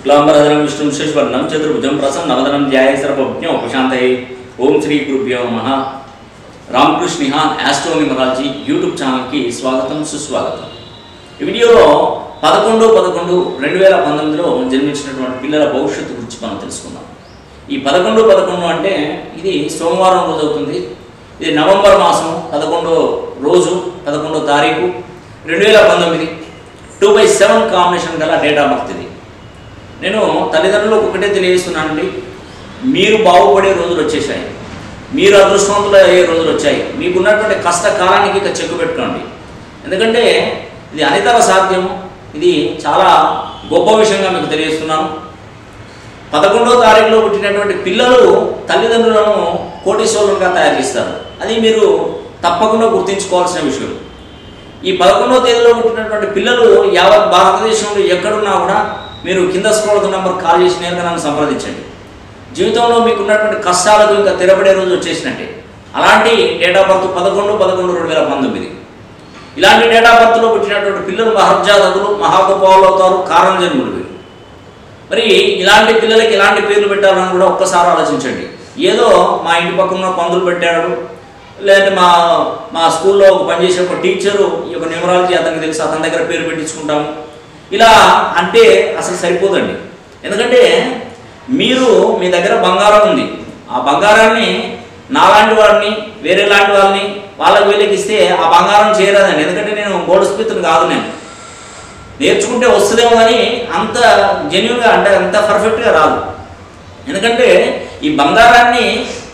శుక్లాంబరధరం విష్ణుం శశివర్ణం చతుర్భుజం ప్రసన్నవదనం ధ్యాయ సర్వజ్ఞ ఉపశాంతయే ఓం శ్రీ గురుభ్యో నమః రామకృష్ణ నిహాన్ ఆస్ట్రోనిమరాలజీ యూట్యూబ్ ఛానల్కి స్వాగతం సుస్వాగతం ఈ వీడియోలో పదకొండు పదకొండు రెండు వేల పంతొమ్మిదిలో జన్మించినటువంటి పిల్లల భవిష్యత్తు గురించి మనం తెలుసుకుందాం ఈ పదకొండు పదకొండు అంటే ఇది సోమవారం రోజు అవుతుంది ఇది నవంబర్ మాసం పదకొండో రోజు పదకొండో తారీఖు రెండు వేల పంతొమ్మిది టూ బై సెవెన్ కాంబినేషన్ గల డేట్ ఆఫ్ బర్త్ ఇది నేను తల్లిదండ్రులకు ఒకటే తెలియజేస్తున్నానండి మీరు బాగుపడే రోజులు వచ్చేసాయి మీరు అదృష్టవంతులు అయ్యే రోజులు వచ్చాయి మీకున్నటువంటి కష్టకాలానికి ఇక చెక్కు పెట్టుకోండి ఎందుకంటే ఇది అనితర సాధ్యము ఇది చాలా గొప్ప విషయంగా మీకు తెలియజేస్తున్నాను పదకొండవ తారీఖులో పుట్టినటువంటి పిల్లలు తల్లిదండ్రులను కోటీశ్వరులుగా తయారు చేస్తారు అది మీరు తప్పకుండా గుర్తుంచుకోవాల్సిన విషయం ఈ పదకొండవ తేదీలో పుట్టినటువంటి పిల్లలు యావత్ భారతదేశంలో ఎక్కడున్నా కూడా మీరు కింద స్క్రోల్ నెంబర్ కాల్ చేసి నేరుగా నన్ను సంప్రదించండి జీవితంలో మీకు ఉన్నటువంటి కష్టాలకు ఇంకా తెరపడే రోజు వచ్చేసినట్టే అలాంటి డేట్ ఆఫ్ బర్త్ పదకొండు పదకొండు రెండు వేల పంతొమ్మిది ఇలాంటి డేట్ ఆఫ్ బర్త్లో పుట్టినటువంటి పిల్లలు మహర్జాతకులు మహాగోపాలు అవుతారు కారణ జన్ములు వీరు మరి ఇలాంటి పిల్లలకి ఎలాంటి పేర్లు పెట్టాలని కూడా ఒక్కసారి ఆలోచించండి ఏదో మా ఇంటి పక్కన పందులు పెట్టాడు లేదంటే మా మా స్కూల్లో ఒక పనిచేసే ఒక టీచరు ఈ యొక్క న్యూమరాలజీ అతనికి తెలుసు అతని దగ్గర పేరు పెట్టించుకుంటాము ఇలా అంటే అసలు సరిపోదండి ఎందుకంటే మీరు మీ దగ్గర బంగారం ఉంది ఆ బంగారాన్ని నాలాంటి వాడిని వేరే లాంటి వాళ్ళని వాళ్ళకి వీళ్ళకి ఇస్తే ఆ బంగారం చేయరాదండి ఎందుకంటే నేను గోల్డ్ స్మిత్ని కాదు నేను నేర్చుకుంటే వస్తుందేమో కానీ అంత జెన్యున్గా అంటే అంత పర్ఫెక్ట్గా రాదు ఎందుకంటే ఈ బంగారాన్ని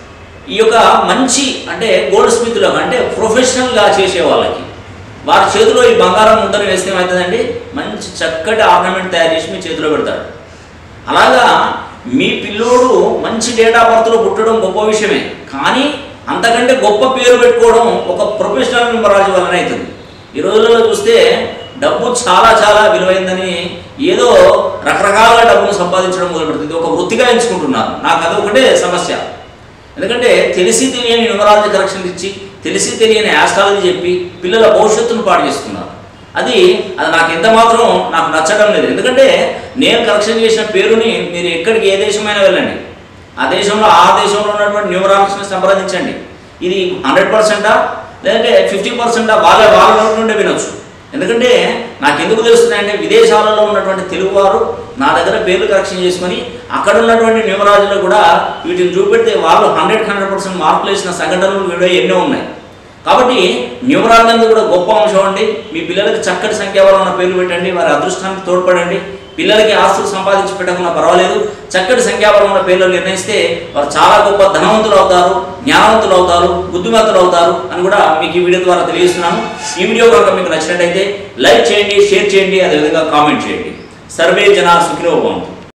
ఈ యొక్క మంచి అంటే గోల్డ్ స్మిత్లో అంటే ప్రొఫెషనల్గా చేసే వాళ్ళకి వారి చేతిలో ఈ బంగారం ముద్దను వేస్తే ఏమవుతుందండి మంచి చక్కటి ఆర్నమెంట్ తయారు చేసి మీ చేతిలో పెడతాడు అలాగా మీ పిల్లోడు మంచి డేటా బర్త్లో పుట్టడం గొప్ప విషయమే కానీ అంతకంటే గొప్ప పేరు పెట్టుకోవడం ఒక ప్రొఫెషనల్ మెంబరాజు వలన అవుతుంది ఈ రోజుల్లో చూస్తే డబ్బు చాలా చాలా విలువైందని ఏదో రకరకాలుగా డబ్బును సంపాదించడం మొదలుపెడుతుంది ఒక వృత్తిగా ఎంచుకుంటున్నారు నాకు అది ఒకటే సమస్య ఎందుకంటే తెలిసి తెలియని న్యూమరాలజీ కరెక్షన్ ఇచ్చి తెలిసి తెలియని ఆస్ట్రాలజీ చెప్పి పిల్లల భవిష్యత్తును పాడు చేస్తున్నారు అది అది నాకు ఎంత మాత్రం నాకు నచ్చడం లేదు ఎందుకంటే నేను కరెక్షన్ చేసిన పేరుని మీరు ఎక్కడికి ఏ దేశమైనా వెళ్ళండి ఆ దేశంలో ఆ దేశంలో ఉన్నటువంటి న్యూమరాలజీని సంప్రదించండి ఇది హండ్రెడ్ పర్సెంటా లేదంటే ఫిఫ్టీ పర్సెంటా వాళ్ళ వాళ్ళ నోటి నుండే వినొచ్చు ఎందుకంటే నాకు ఎందుకు తెలుస్తున్నాయంటే విదేశాలలో ఉన్నటువంటి తెలుగువారు నా దగ్గర పేర్లు కరెక్షన్ చేసుకొని అక్కడ ఉన్నటువంటి న్యూమరాలజీలో కూడా వీటిని చూపెడితే వాళ్ళు హండ్రెడ్ హండ్రెడ్ పర్సెంట్ మార్కులు వేసిన సంఘటనలు వీడియో ఎన్నో ఉన్నాయి కాబట్టి న్యూమరాలజీ అనేది కూడా గొప్ప అంశం అండి మీ పిల్లలకి చక్కటి సంఖ్యాబలం ఉన్న పేర్లు పెట్టండి వారి అదృష్టానికి తోడ్పడండి పిల్లలకి ఆస్తులు సంపాదించి పెట్టకుండా పర్వాలేదు చక్కటి సంఖ్యాబలం ఉన్న పేర్లు నిర్ణయిస్తే వారు చాలా గొప్ప ధనవంతులు అవుతారు జ్ఞానవంతులు అవుతారు బుద్ధిమంతులు అవుతారు అని కూడా మీకు ఈ వీడియో ద్వారా తెలియజేస్తున్నాను ఈ వీడియో కనుక మీకు నచ్చినట్టయితే లైక్ చేయండి షేర్ చేయండి అదేవిధంగా కామెంట్ చేయండి సర్వే జనా సుఖినో భవంతు